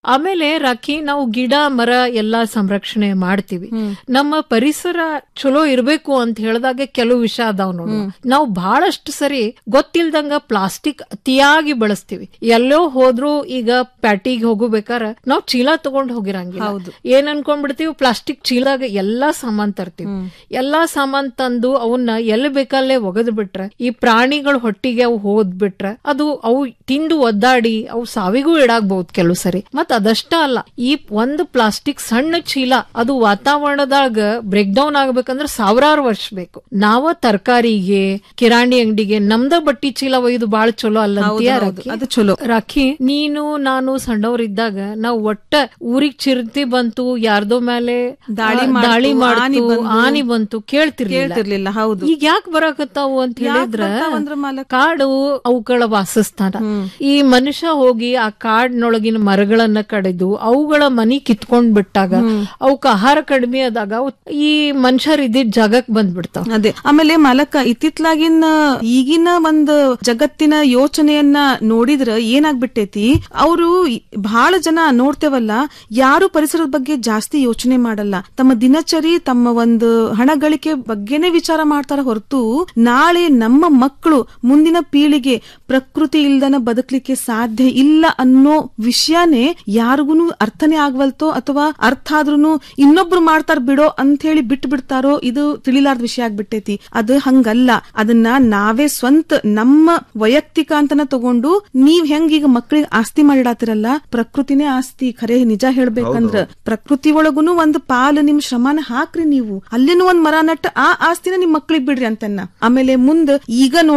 ಆಮೇಲೆ ರಾಖಿ ನಾವು ಗಿಡ ಮರ ಎಲ್ಲಾ ಸಂರಕ್ಷಣೆ ಮಾಡ್ತೀವಿ ನಮ್ಮ ಪರಿಸರ ಚಲೋ ಇರ್ಬೇಕು ಅಂತ ಹೇಳಿದಾಗ ಕೆಲವು ವಿಷಯ ಅದಾವ್ ನೋಡು ನಾವು ಬಹಳಷ್ಟು ಸರಿ ಗೊತ್ತಿಲ್ದಂಗ ಪ್ಲಾಸ್ಟಿಕ್ ಅತಿಯಾಗಿ ಬಳಸ್ತೀವಿ ಎಲ್ಲೋ ಹೋದ್ರು ಈಗ ಪ್ಯಾಟಿಗೆ ಹೋಗಬೇಕಾರ ನಾವು ಚೀಲ ತಗೊಂಡ್ ಹೋಗಿರಂಗಿಲ್ಲ ಏನ್ ಅನ್ಕೊಂಡ್ಬಿಡ್ತೀವಿ ಪ್ಲಾಸ್ಟಿಕ್ ಚೀಲದಾಗ ಎಲ್ಲಾ ಸಾಮಾನ್ ತರ್ತೀವಿ ಎಲ್ಲಾ ಸಾಮಾನ್ ತಂದು ಅವನ್ನ ಎಲ್ಲಿ ಬೇಕಲ್ಲೇ ಒಗದ್ ಬಿಟ್ರೆ ಈ ಪ್ರಾಣಿಗಳ ಹೊಟ್ಟಿಗೆ ಅವು ಹೋದ್ ಬಿಟ್ರೆ ಅದು ಅವು ತಿಂದು ಒದ್ದಾಡಿ ಅವು ಸಾವಿಗೂ ಇಡಾಗ್ಬಹುದು ಕೆಲವು ಸರಿ ಮತ್ ಅದಷ್ಟ ಅಲ್ಲ ಈ ಒಂದು ಪ್ಲಾಸ್ಟಿಕ್ ಸಣ್ಣ ಚೀಲ ಅದು ವಾತಾವರಣದಾಗ ಬ್ರೇಕ್ ಡೌನ್ ಆಗ್ಬೇಕಂದ್ರೆ ಸಾವಿರಾರು ವರ್ಷ ಬೇಕು ನಾವ ತರಕಾರಿಗೆ ಕಿರಾಣಿ ಅಂಗಡಿಗೆ ನಮ್ದ ಬಟ್ಟಿ ಚೀಲ ಒಯ್ದು ಬಾಳ ಚಲೋ ಅಲ್ಲ ಅದು ಚಲೋ ರಾಖಿ ನೀನು ನಾನು ಸಣ್ಣವರಿದ್ದಾಗ ನಾವು ಒಟ್ಟ ಊರಿಗ್ ಚಿರತೆ ಬಂತು ಯಾರ್ದೋ ಮೇಲೆ ದಾಳಿ ಆ, ಮಾಡ್ತು, ದಾಳಿ ಆನಿ ಮಾಡ್ತು ಬಂದು. ಆನಿ ಬಂತು ಕೇಳ್ತಿರ್ಲಿಲ್ಲ ಕೇಳ್ತಿರ್ಲಿಲ್ಲ ಹೌದು ಈಗ ಯಾಕೆ ಬರಾಕತ್ತಾವು ಅಂತ ಹೇಳಿದ್ರ ಬರ್ತಾವಂದ್ರ ಮಾಲಕ? ಕಾಡು ಅವುಗಳ ವಾಸಸ್ಥಾನ ಈ ಮನುಷ್ಯ ಹೋಗಿ ಆ ಕಾಡಿನೊಳಗಿನ ಮರಗಳನ್ನ ಕಡಿದು ಅವುಗಳ ಮನಿ ಕಿತ್ಕೊಂಡ್ ಬಿಟ್ಟಾಗ ಅವಕ್ಕ ಆಹಾರ ಕಡಿಮೆ ಆದಾಗ ಅವು ಈ ಮನುಷ್ಯರ್ ಇದ್ದಿದ್ ಜಾಗಕ್ ಬಂದ್ಬಿಡ್ತಾವ ಅದೇ ಆಮೇಲೆ ಮಾಲಕ ಇತ್ತಿತ್ಲಾಗಿನ ಈಗಿನ ಒಂದು ಜಗತ್ತಿನ ಯೋಚನೆಯನ್ನ ನೋಡಿದ್ರ ಏನಾಗ್ಬಿಟ್ಟೈತಿ ಅವರು ಬಹಳ ಜನ ನೋಡ್ತೇವಲ್ಲ ಯಾರು ಪರಿಸರದ ಬಗ್ಗೆ ಜಾಸ್ತಿ ಯೋಚನೆ ಮಾಡಲ್ಲ ತಮ್ಮ ದಿನಚರಿ ತಮ್ಮ ಒಂದು ಹಣ ಗಳಿಕೆ ಬಗ್ಗೆನೇ ವಿಚಾರ ಮಾಡ್ತಾರ ಹೊರತು ನಾಳೆ ನಮ್ಮ ಮಕ್ಕಳು ಮುಂದಿನ ಪೀಳಿಗೆ ಪ್ರಕೃತಿ ಇಲ್ದನ ಬದುಕಲಿಕ್ಕೆ ಸಾಧ್ಯ ಇಲ್ಲ ಅನ್ನೋ ವಿಷಯನೇ ಯಾರಿಗೂ ಅರ್ಥನೇ ಆಗ್ವಲ್ತೋ ಅಥವಾ ಅರ್ಥ ಆದ್ರೂನು ಇನ್ನೊಬ್ರು ಮಾಡ್ತಾರ ಬಿಡೋ ಅಂತ ಹೇಳಿ ಬಿಟ್ಟು ಬಿಡ್ತಾರೋ ಇದು ತಿಳಿಲಾರ್ದ ವಿಷಯ ಆಗ್ಬಿಟ್ಟೈತಿ ಅದು ಹಂಗಲ್ಲ ಅದನ್ನ ನಾವೇ ಸ್ವಂತ ನಮ್ಮ ವೈಯಕ್ತಿಕ ಅಂತನ ತಗೊಂಡು ನೀವ್ ಹೆಂಗ್ ಈಗ ಮಕ್ಕಳಿಗೆ ಆಸ್ತಿ ಮಾಡಿಡಾತಿರಲ್ಲ ಪ್ರಕೃತಿನೇ ಆಸ್ತಿ ಖರೆ ನಿಜ ಹೇಳ್ಬೇಕಂದ್ರ ಪ್ರಕೃತಿ ಒಳಗುನು ಒಂದ್ ಪಾಲು ನಿಮ್ ಶ್ರಮನ ಹಾಕ್ರಿ ನೀವು ಅಲ್ಲಿನೂ ಒಂದ್ ಮರ ನಟ್ಟ ಆ ಆಸ್ತಿನ ನಿಮ್ ಮಕ್ಳಿಗೆ ಬಿಡ್ರಿ ಅಂತನ್ನ ಆಮೇಲೆ ಮುಂದ್ ಈಗ